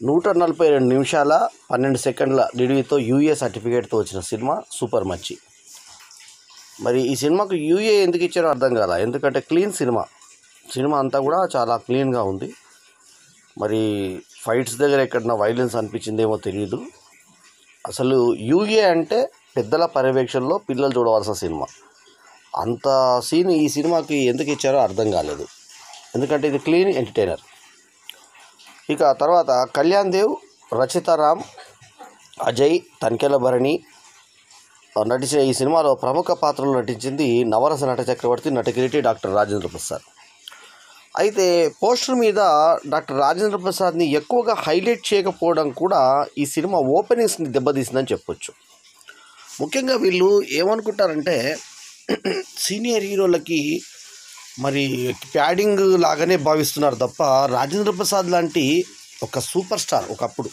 నూట నలభై రెండు నిమిషాల పన్నెండు సెకండ్ల డిడివితో యూఏ సర్టిఫికేట్తో వచ్చిన సినిమా సూపర్ మచ్చి మరి ఈ సినిమాకు యూఏ ఎందుకు ఇచ్చారో అర్థం కాల ఎందుకంటే క్లీన్ సినిమా సినిమా అంతా కూడా చాలా క్లీన్గా ఉంది మరి ఫైట్స్ దగ్గర ఎక్కడన్నా వైలెన్స్ అనిపించిందేమో తెలియదు అసలు యూఏ అంటే పెద్దల పర్యవేక్షణలో పిల్లలు చూడవలసిన సినిమా అంత సీన్ ఈ సినిమాకి ఎందుకు ఇచ్చారో అర్థం కాలేదు ఎందుకంటే ఇది క్లీన్ ఎంటర్టైనర్ ఇక తర్వాత కళ్యాణ్ దేవ్ రచితారామ్ అజయ్ తనికెల భరణి నటించిన ఈ సినిమాలో ప్రముఖ పాత్రలు నటించింది నవరస నట చక్రవర్తి నటకిరీటి డాక్టర్ రాజేంద్ర ప్రసాద్ అయితే పోస్టర్ మీద డాక్టర్ రాజేంద్ర ప్రసాద్ని ఎక్కువగా హైలైట్ చేయకపోవడం కూడా ఈ సినిమా ఓపెనింగ్స్ని దెబ్బతీసిందని చెప్పొచ్చు ముఖ్యంగా వీళ్ళు ఏమనుకుంటారంటే సీనియర్ హీరోలకి మరి ప్యాడింగ్ లాగానే భావిస్తున్నారు తప్ప రాజేంద్ర ప్రసాద్ లాంటి ఒక సూపర్ స్టార్ ఒకప్పుడు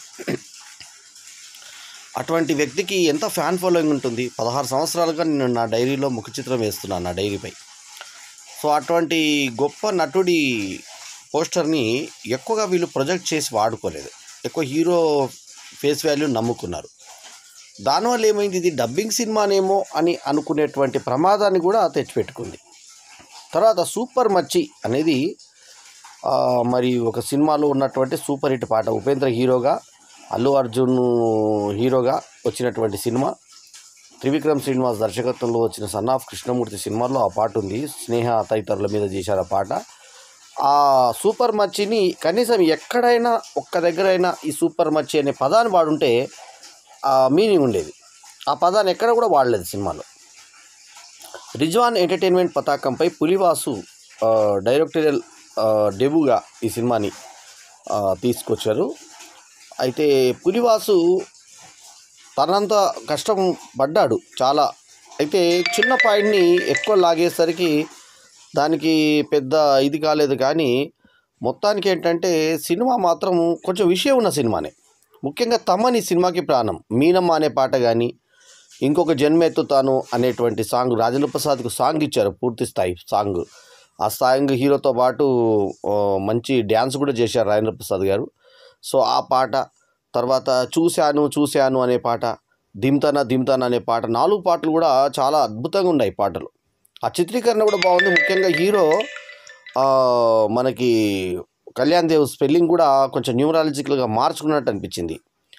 అటువంటి వ్యక్తికి ఎంత ఫ్యాన్ ఫాలోయింగ్ ఉంటుంది పదహారు సంవత్సరాలుగా నేను నా డైరీలో ముఖ చిత్రం వేస్తున్నాను నా డైరీపై సో అటువంటి గొప్ప నటుడి పోస్టర్ని ఎక్కువగా వీళ్ళు ప్రొజెక్ట్ చేసి వాడుకోలేదు ఎక్కువ హీరో ఫేస్ వాల్యూ నమ్ముకున్నారు దానివల్ల ఏమైంది ఇది డబ్బింగ్ సినిమానేమో అని అనుకునేటువంటి ప్రమాదాన్ని కూడా తెచ్చిపెట్టుకుంది తర్వాత సూపర్ మచ్చి అనేది ఆ, మరి ఒక సినిమాలో ఉన్నటువంటి సూపర్ హిట్ పాట ఉపేంద్ర హీరోగా అల్లు అర్జున్ హీరోగా వచ్చినటువంటి సినిమా త్రివిక్రమ్ శ్రీనివాస్ దర్శకత్వంలో వచ్చిన సన్ ఆఫ్ కృష్ణమూర్తి సినిమాలో ఆ పాట ఉంది స్నేహ తదితరుల మీద చేశారు ఆ పాట ఆ సూపర్ మచ్చిని కనీసం ఎక్కడైనా ఒక్క దగ్గరైనా ఈ సూపర్ మచ్చి అనే పదాన్ని వాడుంటే ఆ మీనింగ్ ఉండేది ఆ పదాన్ని ఎక్కడ కూడా వాడలేదు సినిమాలో రిజ్వాన్ ఎంటర్టైన్మెంట్ పతాకంపై పులివాసు ఆ, డైరెక్టరియల్ ఆ, డెబ్యూగా ఈ సినిమాని ఆ, తీసుకొచ్చారు అయితే పులివాసు తనంత కష్టం పడ్డాడు చాలా అయితే చిన్న పాయింట్ని ఎక్కువ లాగేసరికి దానికి పెద్ద ఇది కాలేదు కానీ మొత్తానికి ఏంటంటే సినిమా మాత్రం కొంచెం విషయం ఉన్న సినిమానే ముఖ్యంగా తమని సినిమాకి ప్రాణం మీనమ్మ అనే పాట కానీ ఇంకొక జన్మెత్తుతాను అనేటువంటి సాంగ్ రాజేంద్ర ప్రసాద్కు సాంగ్ ఇచ్చారు పూర్తి స్థాయి సాంగ్ ఆ సాంగ్ హీరోతో పాటు ఆ, మంచి డ్యాన్స్ కూడా చేశారు రాజేంద్ర ప్రసాద్ గారు సో ఆ పాట తర్వాత చూశాను చూశాను అనే పాట దిమ్తానా దిమ్తానా అనే పాట నాలుగు పాటలు కూడా చాలా అద్భుతంగా ఉన్నాయి పాటలు ఆ చిత్రీకరణ కూడా బాగుంది ముఖ్యంగా హీరో ఆ, మనకి కళ్యాణ్ దేవ్ స్పెల్లింగ్ కూడా కొంచెం న్యూమరాలజికల్గా మార్చుకున్నట్టు అనిపించింది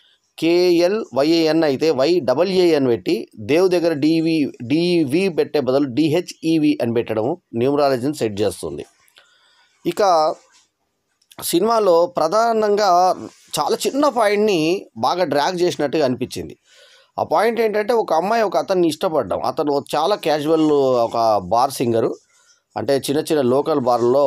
కేఎల్ వైఏఎన్ అయితే వై డబల్ఏఎన్ పెట్టి దేవ్ దగ్గర డివి డివి పెట్టే బదులు డిహెచ్ఈవి అని పెట్టడం న్యూమరాలజీని సెట్ చేస్తుంది ఇక సినిమాలో ప్రధానంగా చాలా చిన్న పాయింట్ని బాగా డ్రాగ్ చేసినట్టుగా అనిపించింది ఆ పాయింట్ ఏంటంటే ఒక అమ్మాయి ఒక అతన్ని ఇష్టపడ్డాం అతను చాలా క్యాజువల్ ఒక బార్ సింగరు అంటే చిన్న చిన్న లోకల్ బార్లో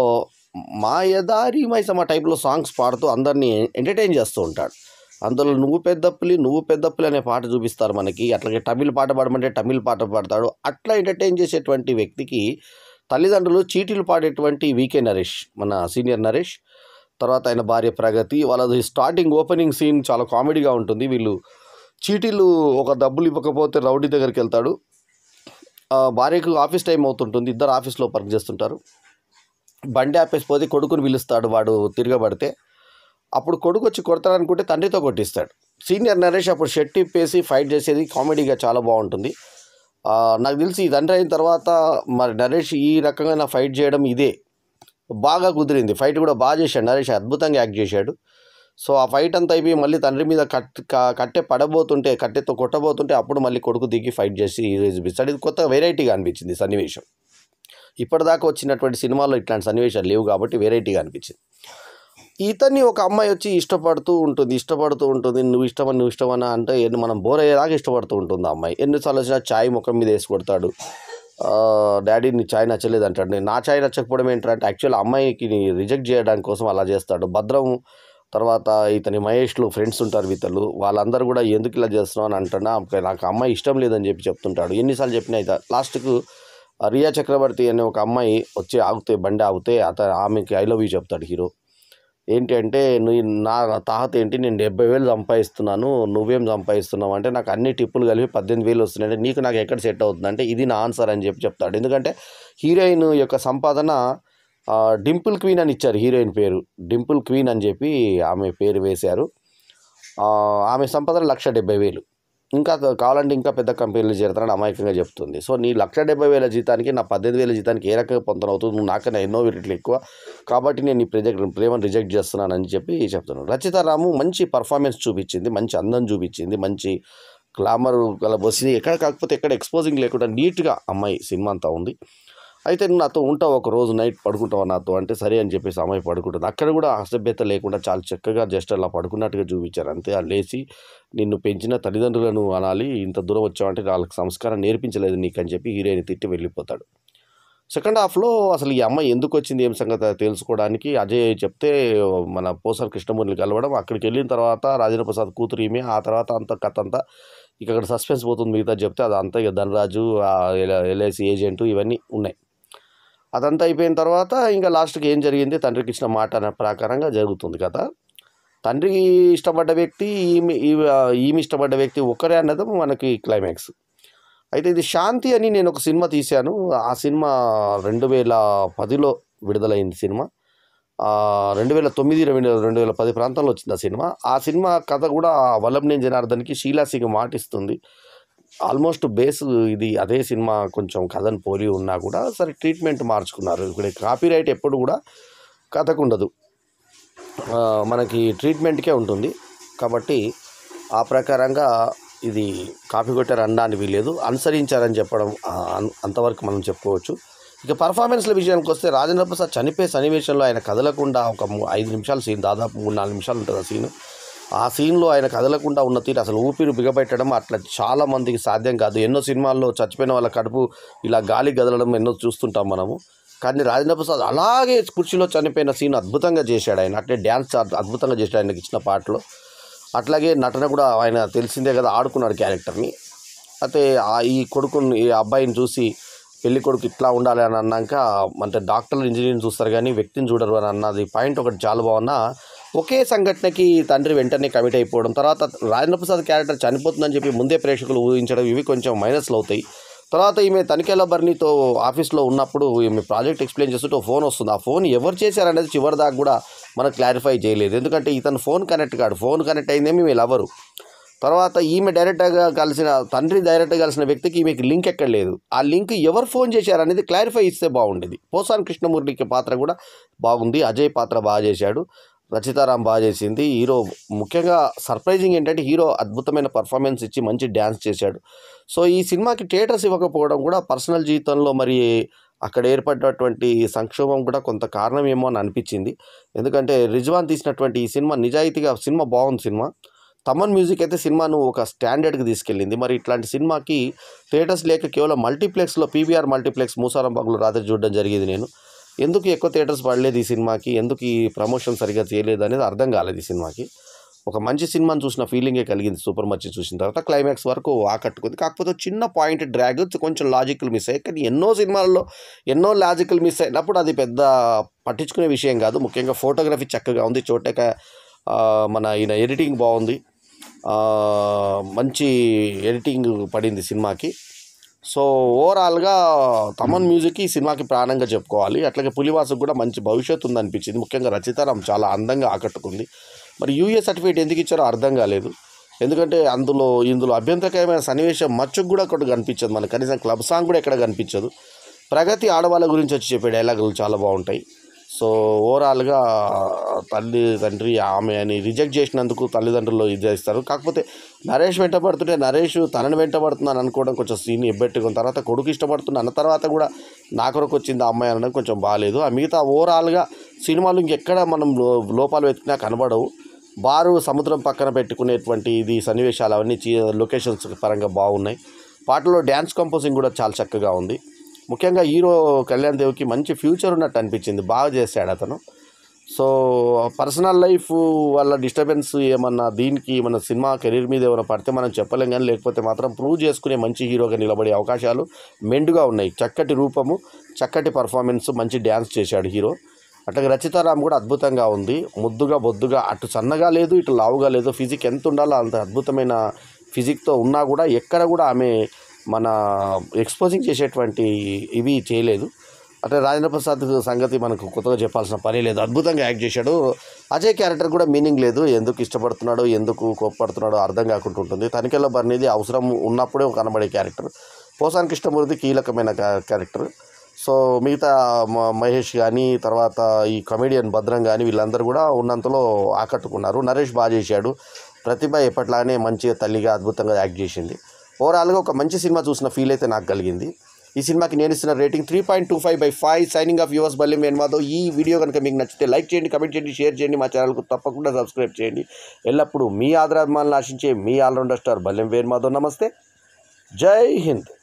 మాయదారి మైసమ్మ టైప్లో సాంగ్స్ పాడుతూ అందరినీ ఎంటర్టైన్ చేస్తూ ఉంటాడు అందులో నువ్వు పెద్దప్పులి నువ్వు పెద్దప్పులి అనే పాట చూపిస్తారు మనకి అట్లాగే తమిళ్ పాట పాడమంటే తమిళ్ పాట పాడతాడు అట్లా ఎంటర్టైన్ చేసేటువంటి వ్యక్తికి తల్లిదండ్రులు చీటీలు పాడేటువంటి వీకే నరేష్ మన సీనియర్ నరేష్ తర్వాత ఆయన భార్య ప్రగతి వాళ్ళది స్టార్టింగ్ ఓపెనింగ్ సీన్ చాలా కామెడీగా ఉంటుంది వీళ్ళు చీటీలు ఒక డబ్బులు ఇవ్వకపోతే రౌడీ దగ్గరికి వెళ్తాడు ఆ, భార్యకు ఆఫీస్ టైం అవుతుంటుంది ఇద్దరు ఆఫీస్లో వర్క్ చేస్తుంటారు బండి ఆపేసిపోతే కొడుకుని పిలుస్తాడు వాడు తిరగబడితే అప్పుడు కొడుకు వచ్చి కొడతాడనుకుంటే తండ్రితో కొట్టిస్తాడు సీనియర్ నరేష్ అప్పుడు షర్ట్ ఇప్పేసి ఫైట్ చేసేది కామెడీగా చాలా బాగుంటుంది ఆ, నాకు తెలిసి ఈ తండ్రి అయిన తర్వాత మరి నరేష్ ఈ రకంగా ఫైట్ చేయడం ఇదే బాగా కుదిరింది ఫైట్ కూడా బాగా చేశాడు నరేష్ అద్భుతంగా యాక్ట్ చేశాడు సో ఆ ఫైట్ అంతా అయిపోయి మళ్ళీ తండ్రి మీద కట్ క- కట్టె పడబోతుంటే కట్టెతో కొట్టబోతుంటే అప్పుడు మళ్ళీ కొడుకు దిగి ఫైట్ చేసి హీరో చూపిస్తాడు ఇది కొత్త వెరైటీగా అనిపించింది సన్నివేశం ఇప్పటిదాకా వచ్చినటువంటి సినిమాల్లో ఇట్లాంటి సన్నివేశాలు లేవు కాబట్టి వెరైటీగా అనిపించింది ఇతన్ని ఒక అమ్మాయి వచ్చి ఇష్టపడుతూ ఉంటుంది ఇష్టపడుతూ ఉంటుంది నువ్వు ఇష్టమని నువ్వు ఇష్టమని అంటే ఎన్ని మనం బోర్ అయ్యేదాకా ఇష్టపడుతూ ఉంటుంది ఆ అమ్మాయి ఎన్నిసార్లు వచ్చినా ఛాయ్ ముఖం మీద వేసి కొడతాడు ఆ, డాడీ నీ ఛాయ్ నచ్చలేదు అంటాడు నేను నా ఛాయ్ నచ్చకపోవడం ఏంటంటే యాక్చువల్ అమ్మాయికి రిజెక్ట్ చేయడానికి కోసం అలా చేస్తాడు భద్రం తర్వాత ఇతని మహేష్లు ఫ్రెండ్స్ ఉంటారు ఇతరులు వాళ్ళందరూ కూడా ఎందుకు ఇలా చేస్తున్నావు అని అంటున్నా నాకు అమ్మాయి ఇష్టం లేదని చెప్పి చెప్తుంటాడు ఎన్నిసార్లు చెప్పినా ఇత లాస్ట్కు రియా చక్రవర్తి అనే ఒక అమ్మాయి వచ్చి ఆగితే బండి ఆగితే అతను ఆమెకి ఐ లవ్ యూ చెప్తాడు హీరో ఏంటి అంటే నువ్వు నా తాహత ఏంటి నేను డెబ్బై వేలు సంపాదిస్తున్నాను నువ్వేం సంపాదిస్తున్నావు అంటే నాకు అన్ని టిప్పులు కలిపి పద్దెనిమిది వేలు వస్తున్నాయి అంటే నీకు నాకు ఎక్కడ సెట్ అవుతుంది అంటే ఇది నా ఆన్సర్ అని చెప్పి చెప్తాడు ఎందుకంటే హీరోయిన్ యొక్క సంపాదన ఆ, డింపుల్ క్వీన్ అని ఇచ్చారు హీరోయిన్ పేరు డింపుల్ క్వీన్ అని చెప్పి ఆమె పేరు వేశారు ఆ, ఆమె సంపద లక్ష డెబ్బై వేలు ఇంకా త- కావాలంటే ఇంకా పెద్ద కంపెనీలు చేరుతానని అమాయకంగా చెప్తుంది సో నీ లక్ష డెబ్బై వేల జీతానికి నా పద్దెనిమిది వేల జీతానికి ఏ రకంగా పొందనవుతుంది నువ్వు నాకన్నా ఎన్నో రెట్లు ఎక్కువ కాబట్టి నేను ఈ ప్రజెక్ట్ ప్రేమను రిజెక్ట్ చేస్తున్నానని చెప్పి చెప్తున్నాను రచిత రాము మంచి పర్ఫార్మెన్స్ చూపించింది మంచి అందం చూపించింది మంచి గ్లామర్ గల బస్సు ఎక్కడ కాకపోతే ఎక్కడ ఎక్స్పోజింగ్ లేకుండా నీట్గా అమ్మాయి సినిమా అంతా ఉంది అయితే నువ్వు నాతో ఉంటావు ఒక రోజు నైట్ పడుకుంటావు నాతో అంటే సరే అని చెప్పేసి అమ్మాయి పడుకుంటుంది అక్కడ కూడా అసభ్యత లేకుండా చాలా చక్కగా జస్ట్ అలా పడుకున్నట్టుగా చూపించారు అంతే ఆ లేచి నిన్ను పెంచిన తల్లిదండ్రులను అనాలి ఇంత దూరం వచ్చావంటే వాళ్ళకి సంస్కారం నేర్పించలేదు నీకు అని చెప్పి హీరోయిన్ తిట్టి వెళ్ళిపోతాడు సెకండ్ హాఫ్లో అసలు ఈ అమ్మాయి ఎందుకు వచ్చింది ఏం సంగతి తెలుసుకోవడానికి అజయ్ చెప్తే మన పోసర్ కృష్ణమూర్తిని కలవడం అక్కడికి వెళ్ళిన తర్వాత రాజేంద్ర ప్రసాద్ కూతురు ఈమె ఆ తర్వాత అంత కథ అంతా ఇక అక్కడ సస్పెన్స్ పోతుంది మిగతా చెప్తే అదంతా ఇక ధనరాజు ఎల్ఐసి ఏజెంట్ ఇవన్నీ ఉన్నాయి అదంతా అయిపోయిన తర్వాత ఇంకా లాస్ట్కి ఏం జరిగింది తండ్రికి ఇచ్చిన మాట అనే ప్రకారంగా జరుగుతుంది కదా తండ్రికి ఇష్టపడ్డ వ్యక్తి ఈమె ఈమె ఈమె ఇష్టపడ్డ వ్యక్తి ఒక్కరే అన్నది మనకి క్లైమాక్స్ అయితే ఇది శాంతి అని నేను ఒక సినిమా తీశాను ఆ సినిమా రెండు వేల పదిలో విడుదలైంది సినిమా ఆ, రెండు వేల తొమ్మిది రెండు రెండు వేల పది ప్రాంతంలో వచ్చింది ఆ సినిమా ఆ సినిమా కథ కూడా వల్లభనేని జనార్దన్కి షీలా సింగ్ మాటిస్తుంది ఆల్మోస్ట్ బేస్ ఇది అదే సినిమా కొంచెం కథను పోలి ఉన్నా కూడా సరే ట్రీట్మెంట్ మార్చుకున్నారు ఇక్కడ కాపీరైట్ ఎప్పుడు కూడా కథకు ఉండదు ఆ, మనకి ట్రీట్మెంట్కే ఉంటుంది కాబట్టి ఆ ప్రకారంగా ఇది కాపీ కొట్టారు అనడానికి వీలేదు అనుసరించారని చెప్పడం ఆ, అన్- అంతవరకు మనం చెప్పుకోవచ్చు ఇక పర్ఫార్మెన్స్ల విషయానికి వస్తే రాజేంద్ర ప్రసాద్ చనిపోయే సన్నివేశంలో ఆయన కదలకుండా ఒక ము- ఐదు నిమిషాల సీన్ దాదాపు మూడు నాలుగు నిమిషాలు ఉంటుంది ఆ సీన్ ఆ సీన్లో ఆయన కదలకుండా ఉన్న తీరు అసలు ఊపిరి బిగబెట్టడం అట్లా చాలా మందికి సాధ్యం కాదు ఎన్నో సినిమాల్లో చచ్చిపోయిన వాళ్ళ కడుపు ఇలా గాలి గదలడం ఎన్నో చూస్తుంటాం మనము కానీ రాజేంద్ర ప్రసాద్ అలాగే కుర్చీలో చనిపోయిన సీన్ అద్భుతంగా చేశాడు ఆయన అట్లే డ్యాన్స్ అద్భుతంగా చేశాడు ఆయనకి ఇచ్చిన పాటలో అట్లాగే నటన కూడా ఆయన తెలిసిందే కదా ఆడుకున్నాడు క్యారెక్టర్ని అయితే ఆ ఈ కొడుకుని ఈ అబ్బాయిని చూసి పెళ్లి కొడుకు ఇట్లా ఉండాలి అని అన్నాక అంటే డాక్టర్లు ఇంజనీర్ని చూస్తారు కానీ వ్యక్తిని చూడరు అని అన్నది పాయింట్ ఒకటి చాలా బాగున్నా ఒకే సంఘటనకి తండ్రి వెంటనే కమిట్ అయిపోవడం తర్వాత రాజేంద్ర ప్రసాద్ క్యారెక్టర్ చనిపోతుందని చెప్పి ముందే ప్రేక్షకులు ఊహించడం ఇవి కొంచెం మైనస్లు అవుతాయి తర్వాత ఈమె తనిఖీల బర్నీతో ఆఫీస్లో ఉన్నప్పుడు ఈమె ప్రాజెక్ట్ ఎక్స్ప్లెయిన్ చేస్తుంటే ఒక ఫోన్ వస్తుంది ఆ ఫోన్ ఎవరు చేశారనేది చివరి దాకా కూడా మనకు క్లారిఫై చేయలేదు ఎందుకంటే ఇతను ఫోన్ కనెక్ట్ కాడు ఫోన్ కనెక్ట్ అయిందేమి వీళ్ళు ఎవరు తర్వాత ఈమె డైరెక్ట్గా కలిసిన తండ్రి డైరెక్ట్గా కలిసిన వ్యక్తికి ఈమెకి లింక్ ఎక్కడ లేదు ఆ లింక్ ఎవరు ఫోన్ చేశారనేది క్లారిఫై ఇస్తే బాగుండేది పోసాన్ కృష్ణమూర్తికి పాత్ర కూడా బాగుంది అజయ్ పాత్ర బాగా చేశాడు రచితారాం బాగా చేసింది హీరో ముఖ్యంగా సర్ప్రైజింగ్ ఏంటంటే హీరో అద్భుతమైన పర్ఫార్మెన్స్ ఇచ్చి మంచి డ్యాన్స్ చేశాడు సో ఈ సినిమాకి థియేటర్స్ ఇవ్వకపోవడం కూడా పర్సనల్ జీవితంలో మరి అక్కడ ఏర్పడినటువంటి సంక్షోభం కూడా కొంత కారణమేమో అని అనిపించింది ఎందుకంటే రిజ్వాన్ తీసినటువంటి ఈ సినిమా నిజాయితీగా సినిమా బాగుంది సినిమా తమన్ మ్యూజిక్ అయితే సినిమాను ఒక స్టాండర్డ్కి తీసుకెళ్ళింది మరి ఇట్లాంటి సినిమాకి థియేటర్స్ లేక కేవలం మల్టీప్లెక్స్లో పీవీఆర్ మల్టీప్లెక్స్ మూసారంబాగ్లో రాత్రి చూడడం జరిగింది నేను ఎందుకు ఎక్కువ థియేటర్స్ పడలేదు ఈ సినిమాకి ఎందుకు ఈ ప్రమోషన్ సరిగ్గా చేయలేదు అనేది అర్థం కాలేదు ఈ సినిమాకి ఒక మంచి సినిమాని చూసిన ఫీలింగే కలిగింది సూపర్ మచ్చి చూసిన తర్వాత క్లైమాక్స్ వరకు ఆకట్టుకుంది కాకపోతే ఒక చిన్న పాయింట్ డ్రాగ్ కొంచెం లాజికల్ మిస్ అయ్యాయి కానీ ఎన్నో సినిమాల్లో ఎన్నో లాజికల్ మిస్ అయినప్పుడు అది పెద్ద పట్టించుకునే విషయం కాదు ముఖ్యంగా ఫోటోగ్రఫీ చక్కగా ఉంది చోటక ఆ, మన ఈయన ఎడిటింగ్ బాగుంది ఆ, మంచి ఎడిటింగ్ పడింది సినిమాకి సో ఓవరాల్గా తమన్ మ్యూజిక్ ఈ సినిమాకి ప్రాణంగా చెప్పుకోవాలి అట్లాగే పులివాసుకు కూడా మంచి భవిష్యత్తు ఉందనిపించింది ముఖ్యంగా రచితారాం చాలా అందంగా ఆకట్టుకుంది మరి యూఏ సర్టిఫికేట్ ఎందుకు ఇచ్చారో అర్థం కాలేదు ఎందుకంటే అందులో ఇందులో అభ్యంతరకరమైన సన్నివేశం మచ్చుకు కూడా ఒకటి కనిపించదు మనకు కనీసం క్లబ్ సాంగ్ కూడా ఎక్కడ కనిపించదు ప్రగతి ఆడవాళ్ళ గురించి వచ్చి చెప్పే డైలాగులు చాలా బాగుంటాయి సో ఓవరాల్గా తల్లి తండ్రి ఆమె అని రిజెక్ట్ చేసినందుకు తల్లిదండ్రులు ఇది చేస్తారు కాకపోతే నరేష్ వెంటబడుతుంటే నరేష్ తనని వెంటబడుతున్నాను అనుకోవడం కొంచెం సీన్ ఎబ్బెట్టుకున్న తర్వాత కొడుకు ఇష్టపడుతున్నా అన్న తర్వాత కూడా నా కొరకు వచ్చింది ఆ అమ్మాయి అనడం కొంచెం బాగాలేదు ఆ మిగతా ఓవరాల్గా సినిమాలు ఇంకెక్కడ మనం లో- లోపాలు వెతికినా కనబడవు బారు సముద్రం పక్కన పెట్టుకునేటువంటి ఇది సన్నివేశాలు అవన్నీ చీ- లొకేషన్స్ పరంగా బాగున్నాయి పాటలో డ్యాన్స్ కంపోజింగ్ కూడా చాలా చక్కగా ఉంది ముఖ్యంగా హీరో కళ్యాణ్ దేవ్కి మంచి ఫ్యూచర్ ఉన్నట్టు అనిపించింది బాగా చేశాడు అతను సో పర్సనల్ లైఫ్ వల్ల డిస్టర్బెన్స్ ఏమన్నా దీనికి మన సినిమా కెరీర్ మీద ఏమైనా పడితే మనం చెప్పలేం కానీ లేకపోతే మాత్రం ప్రూవ్ చేసుకునే మంచి హీరోగా నిలబడే అవకాశాలు మెండుగా ఉన్నాయి చక్కటి రూపము చక్కటి పర్ఫార్మెన్స్ మంచి డ్యాన్స్ చేశాడు హీరో అట్లాగే రచితారాం కూడా అద్భుతంగా ఉంది ముద్దుగా బొద్దుగా అటు సన్నగా లేదు ఇటు లావుగా లేదు ఫిజిక్ ఎంత ఉండాలో అంత అద్భుతమైన ఫిజిక్తో ఉన్నా కూడా ఎక్కడ కూడా ఆమె మన ఎక్స్పోజింగ్ చేసేటువంటి ఇవి చేయలేదు అంటే రాజేంద్ర ప్రసాద్ సంగతి మనకు కొత్తగా చెప్పాల్సిన పని లేదు అద్భుతంగా యాక్ట్ చేశాడు అజయ్ క్యారెక్టర్ కూడా మీనింగ్ లేదు ఎందుకు ఇష్టపడుతున్నాడో ఎందుకు కోప్పడుతున్నాడో అర్థం కాకుండా ఉంటుంది తనిఖీలో బర్నిది అవసరం ఉన్నప్పుడే కనబడే క్యారెక్టర్ పోసాన్ కృష్ణమూర్తి కీలకమైన క్యా- క్యారెక్టర్ సో మిగతా మ- మహేష్ కానీ తర్వాత ఈ కమెడియన్ భద్రం కానీ వీళ్ళందరూ కూడా ఉన్నంతలో ఆకట్టుకున్నారు నరేష్ బాగా చేశాడు ప్రతిభ ఎప్పట్లానే మంచిగా తల్లిగా అద్భుతంగా యాక్ట్ చేసింది ఓవరాల్గా ఒక మంచి సినిమా చూసిన ఫీల్ అయితే నాకు కలిగింది ఈ సినిమాకి నేను ఇస్తున్న rating three point two five by five signing off yours Balli మేన్మాతో ఈ వీడియో కనుక మీకు నచ్చితే లైక్ చేయండి కమెంట్ చేయండి షేర్ చేయండి మా ఛానల్కు తప్పకుండా సబ్స్క్రైబ్ చేయండి ఎల్లప్పుడూ మీ ఆదరాభిమానులు ఆశించే మీ ఆల్రౌండర్ స్టార్ బల్లెం వేర్మాధవ్ నమస్తే జై హింద్